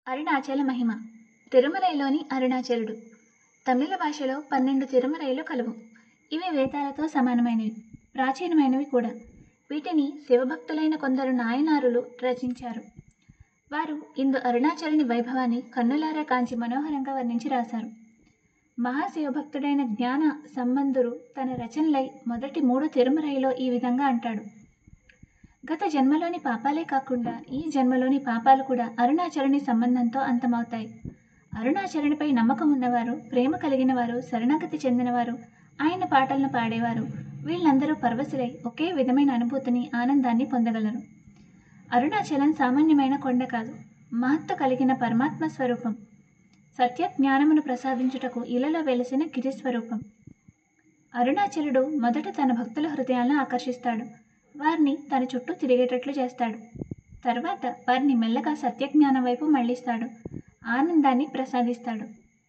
అరుణాచల మహిమ తిరుమలైలోని అరుణాచలుడు తమిళ భాషలో పన్నెండు తిరుమలైలు కలవు ఇవి వేదాలతో సమానమైనవి ప్రాచీనమైనవి కూడా వీటిని శివభక్తులైన కొందరు నాయనారులు రచించారు వారు ఇందు అరుణాచలుని వైభవాన్ని కన్నులారా కాంచి మనోహరంగా వర్ణించి రాశారు మహాశివభక్తుడైన జ్ఞాన సంబంధుడు తన రచనలై మొదటి మూడు తిరుమలైలో ఈ విధంగా అంటాడు గత జన్మలోని పాపాలే కాకుండా ఈ జన్మలోని పాపాలు కూడా అరుణాచరుని సంబంధంతో అంతమవుతాయి అరుణాచరునిపై నమ్మకం ఉన్నవారు ప్రేమ కలిగిన వారు శరణాగతి చెందినవారు ఆయన పాటలను పాడేవారు వీళ్ళందరూ పరవశులై ఒకే విధమైన అనుభూతిని ఆనందాన్ని పొందగలరు అరుణాచలం సామాన్యమైన కొండ కాదు మహత్వ కలిగిన పరమాత్మ స్వరూపం సత్య జ్ఞానమును ప్రసాదించుటకు ఇలలో వెలసిన గిరిస్వరూపం అరుణాచలుడు మొదట తన భక్తుల హృదయాలను ఆకర్షిస్తాడు వారిని తన చుట్టూ తిరిగేటట్లు చేస్తాడు తర్వాత వారిని మెల్లగా సత్యజ్ఞానం వైపు మళ్లిస్తాడు ఆనందాన్ని ప్రసాదిస్తాడు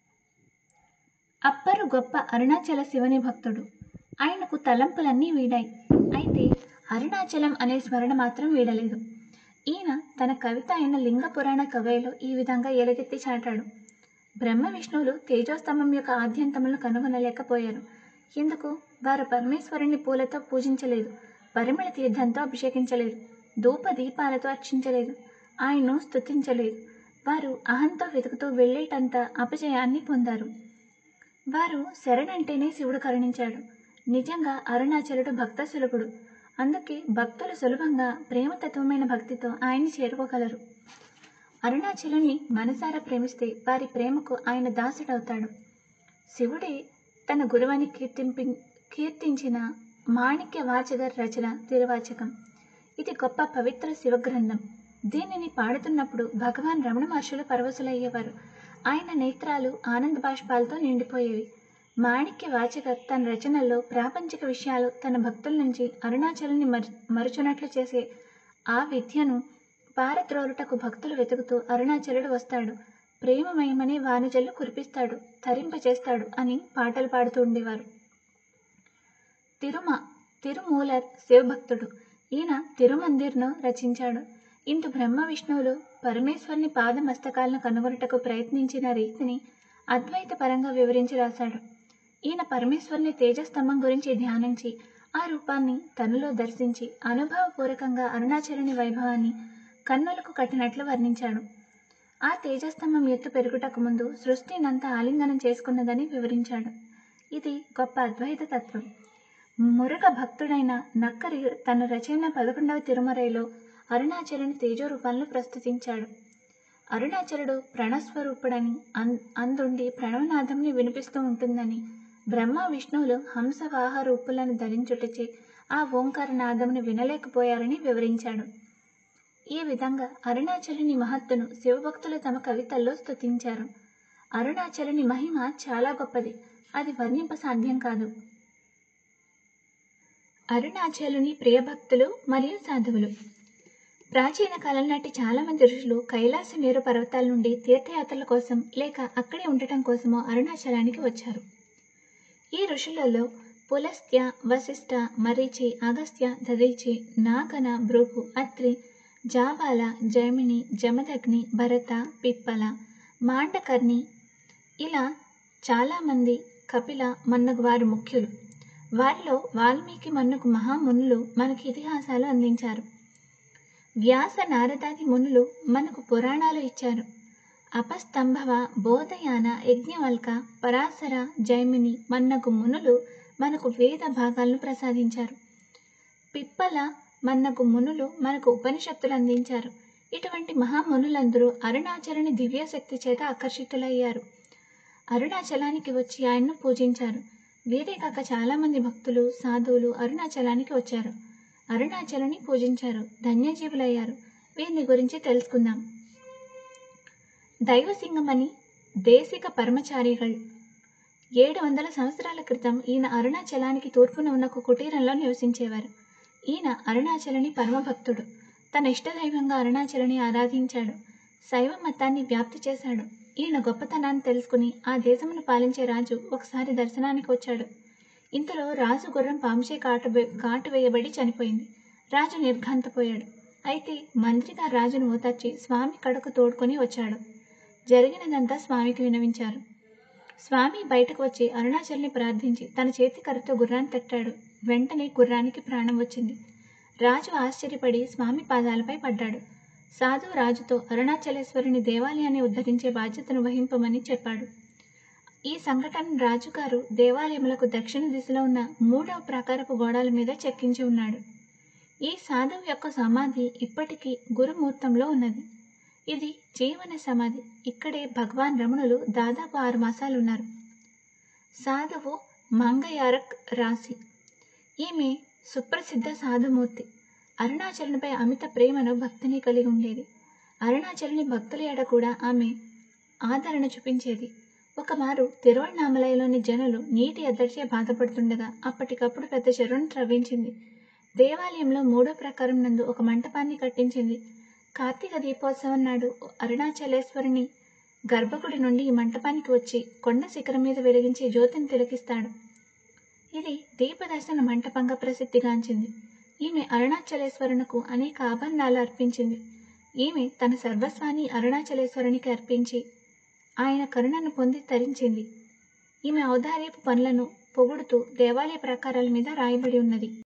అప్పరు గొప్ప అరుణాచల శివుని భక్తుడు ఆయనకు తలంపులన్నీ వీడాయి అయితే అరుణాచలం అనే స్మరణ మాత్రం వీడలేదు ఈయన తన కవిత అయిన లింగ పురాణ కవైలో ఈ విధంగా ఎలుగెత్తి చాటాడు బ్రహ్మ విష్ణువులు తేజోస్తంభం యొక్క ఆద్యంతములను కనుగొనలేకపోయారు ఎందుకు వారు పరమేశ్వరుని పూలతో పూజించలేదు పరిమళ తీర్థంతో అభిషేకించలేదు ధూప దీపాలతో అర్చించలేదు ఆయన్ను స్తుతించలేదు వారు అహంతో వెతుకుతూ వెళ్ళేటంత అపజయాన్ని పొందారు వారు శరణంటేనే శివుడు కరుణించాడు నిజంగా అరుణాచలుడు భక్త సులభుడు అందుకే భక్తులు సులభంగా ప్రేమతత్వమైన భక్తితో ఆయన్ని చేరుకోగలరు అరుణాచలుని మనసారా ప్రేమిస్తే వారి ప్రేమకు ఆయన దాసుడవుతాడు శివుడే తన గురువని కీర్తింపి కీర్తించిన మాణిక్య వాచగర్ రచన తిరువాచకం ఇది గొప్ప పవిత్ర శివగ్రంథం దీనిని పాడుతున్నప్పుడు భగవాన్ రమణ మహర్షులు పరవశులయ్యేవారు ఆయన నేత్రాలు ఆనంద బాష్పాలతో నిండిపోయేవి మాణిక్య వాచకర్ తన రచనల్లో ప్రాపంచిక విషయాలు తన భక్తుల నుంచి అరుణాచలుని మరు మరుచునట్లు చేసే ఆ విద్యను పారద్రోలుటకు భక్తులు వెతుకుతూ అరుణాచలుడు వస్తాడు ప్రేమమయమనే వానుజల్లు కురిపిస్తాడు తరింపచేస్తాడు అని పాటలు పాడుతూ ఉండేవారు తిరుమ తిరుమూలర్ శివభక్తుడు ఈయన తిరుమందిర్ను రచించాడు ఇందు బ్రహ్మ విష్ణువులు పరమేశ్వరుని పాదమస్తకాలను కనుగొనుటకు ప్రయత్నించిన రీతిని అద్వైత పరంగా వివరించి రాశాడు ఈయన పరమేశ్వరుని తేజస్తంభం గురించి ధ్యానించి ఆ రూపాన్ని తనలో దర్శించి అనుభవపూర్వకంగా అరుణాచలుని వైభవాన్ని కన్నులకు కట్టినట్లు వర్ణించాడు ఆ తేజస్తంభం ఎత్తు పెరుగుటకు ముందు సృష్టినంతా ఆలింగనం చేసుకున్నదని వివరించాడు ఇది గొప్ప అద్వైత తత్వం మురుగ భక్తుడైన నక్కరి తన రచన పదకొండవ తిరుమరైలో అరుణాచలుని తేజో రూపాలను ప్రస్తుతించాడు అరుణాచలుడు ప్రణస్వరూపుడని అన్ అందుండి ప్రణవనాథంని వినిపిస్తూ ఉంటుందని బ్రహ్మ విష్ణువులు హంసవాహ రూపులను ధరించుటచే ఆ ఓంకారనాదమును వినలేకపోయారని వివరించాడు ఈ విధంగా అరుణాచలుని మహత్తును శివభక్తులు తమ కవితల్లో స్తుతించారు అరుణాచలుని మహిమ చాలా గొప్పది అది వర్ణింప సాధ్యం కాదు అరుణాచలుని ప్రియభక్తులు మరియు సాధువులు ప్రాచీన కాలం నాటి చాలా మంది ఋషులు కైలాస మేరు పర్వతాల నుండి తీర్థయాత్రల కోసం లేక అక్కడే ఉండటం కోసమో అరుణాచలానికి వచ్చారు ఈ ఋషులలో పులస్త్య వశిష్ఠ మరీచి అగస్త్య దదీచి నాగన భృగు అత్రి జాబాల జైమిని జమదగ్ని భరత పిప్పల మాండకర్ణి ఇలా చాలామంది కపిల మన్నగు వారు ముఖ్యులు వారిలో వాల్మీకి మన్నుకు మహామునులు మనకి ఇతిహాసాలు అందించారు వ్యాస నారదాది మునులు మనకు పురాణాలు ఇచ్చారు అపస్తంభవ బోధయాన యజ్ఞవల్క పరాశర జైమిని మన్నకు మునులు మనకు వేద భాగాలను ప్రసాదించారు పిప్పల మన్నకు మునులు మనకు ఉపనిషత్తులు అందించారు ఇటువంటి మహామునులందరూ అరుణాచలని దివ్యశక్తి చేత ఆకర్షితులయ్యారు అరుణాచలానికి వచ్చి ఆయన్ను పూజించారు వీరే కాక చాలామంది భక్తులు సాధువులు అరుణాచలానికి వచ్చారు అరుణాచలని పూజించారు ధన్యజీవులయ్యారు వీరిని గురించి తెలుసుకుందాం దైవసింగమని దేశిక పరమచారిகள் ఏడు వందల సంవత్సరాల క్రితం ఈయన అరుణాచలానికి తూర్పున ఉన్న ఒక కుటీరంలో నివసించేవారు ఈయన అరుణాచలని పరమభక్తుడు తన ఇష్టదైవంగా అరుణాచలని ఆరాధించాడు శైవ మతాన్ని వ్యాప్తి చేశాడు ఈయన గొప్పతనాన్ని తెలుసుకుని ఆ దేశమును పాలించే రాజు ఒకసారి దర్శనానికి వచ్చాడు ఇంతలో రాజు గుర్రం పాంచే కాటు కాటు వేయబడి చనిపోయింది రాజు నిర్ఘాంతపోయాడు అయితే మంత్రిగా రాజును ఓదార్చి స్వామి కడకు తోడుకొని వచ్చాడు జరిగినదంతా స్వామికి వినవించారు స్వామి బయటకు వచ్చి అరుణాచల్ని ప్రార్థించి తన చేతి కర్రతో గుర్రాన్ని తట్టాడు వెంటనే గుర్రానికి ప్రాణం వచ్చింది రాజు ఆశ్చర్యపడి స్వామి పాదాలపై పడ్డాడు సాధు రాజుతో అరుణాచలేశ్వరుని దేవాలయాన్ని ఉద్ధరించే బాధ్యతను వహింపమని చెప్పాడు ఈ సంఘటన రాజుగారు దేవాలయములకు దక్షిణ దిశలో ఉన్న మూడవ ప్రాకారపు గోడల మీద చెక్కించి ఉన్నాడు ఈ సాధువు యొక్క సమాధి ఇప్పటికీ గురుమూర్తంలో ఉన్నది ఇది జీవన సమాధి ఇక్కడే భగవాన్ రమణులు దాదాపు ఆరు మాసాలు ఉన్నారు సాధువు మంగయారక్ రాశి ఈమె సుప్రసిద్ధ సాధుమూర్తి అరుణాచలునిపై అమిత ప్రేమను భక్తిని కలిగి ఉండేది అరుణాచలుని భక్తుల ఎడ కూడా ఆమె ఆదరణ చూపించేది ఒకమారు తిరువణామలయలోని జనులు నీటి ఎద్దడిచే బాధపడుతుండగా అప్పటికప్పుడు పెద్ద చెరువును త్రవ్వించింది దేవాలయంలో మూడో ప్రకారం నందు ఒక మంటపాన్ని కట్టించింది కార్తీక దీపోత్సవం నాడు అరుణాచలేశ్వరుని గర్భగుడి నుండి ఈ మంటపానికి వచ్చి కొండ శిఖరం మీద వెలిగించి జ్యోతిని తిలకిస్తాడు ఇది దీపదర్శన మంటపంగా ప్రసిద్ధిగాంచింది ఈమె అరుణాచలేశ్వరునకు అనేక ఆభరణాలు అర్పించింది ఈమె తన సర్వస్వాన్ని అరుణాచలేశ్వరునికి అర్పించి ఆయన కరుణను పొంది తరించింది ఈమె ఔదార్యపు పనులను పొగుడుతూ దేవాలయ ప్రాకారాల మీద రాయబడి ఉన్నది